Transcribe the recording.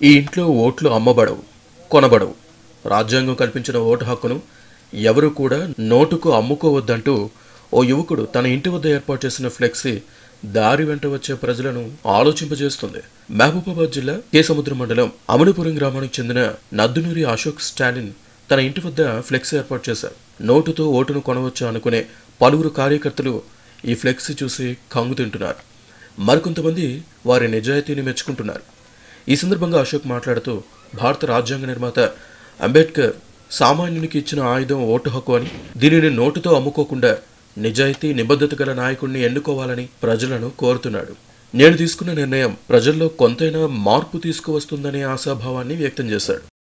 ఈ ఇంట్లో ఓట్లు అమ్మబడవు కొనబడవు రాజ్యాంగం కల్పించిన ఓటు హక్కును ఎవరు కూడా నోటుకు అమ్ముకోవద్దంటూ ఓ యువకుడు తన ఇంటి వద్ద ఏర్పాటు చేసిన ఫ్లెక్సీ దారి వెంట వచ్చే ప్రజలను ఆలోచింపజేస్తుంది మహబూబాబాద్ జిల్లా కేసముద్ర మండలం అమనుపురం గ్రామానికి చెందిన నద్దునూరి అశోక్ స్టాలిన్ తన ఇంటి వద్ద ఫ్లెక్సీ ఏర్పాటు చేశారు నోటుతో ఓటును కొనవచ్చు అనుకునే పలువురు కార్యకర్తలు ఈ ఫ్లెక్సీ చూసి కంగు తింటున్నారు మరికొంతమంది వారి నిజాయితీని మెచ్చుకుంటున్నారు ఈ సందర్భంగా అశోక్ మాట్లాడుతూ భారత రాజ్యాంగ నిర్మాత అంబేద్కర్ సామాన్యునికి ఇచ్చిన ఆయుధం ఓటు హక్కు అని దీనిని నోటుతో అమ్ముకోకుండా నిజాయితీ నిబద్ధత గల నాయకుడిని ఎన్నుకోవాలని ప్రజలను కోరుతున్నాడు నేను తీసుకున్న నిర్ణయం ప్రజల్లో కొంతైనా మార్పు తీసుకువస్తుందనే ఆశాభావాన్ని వ్యక్తం చేశాడు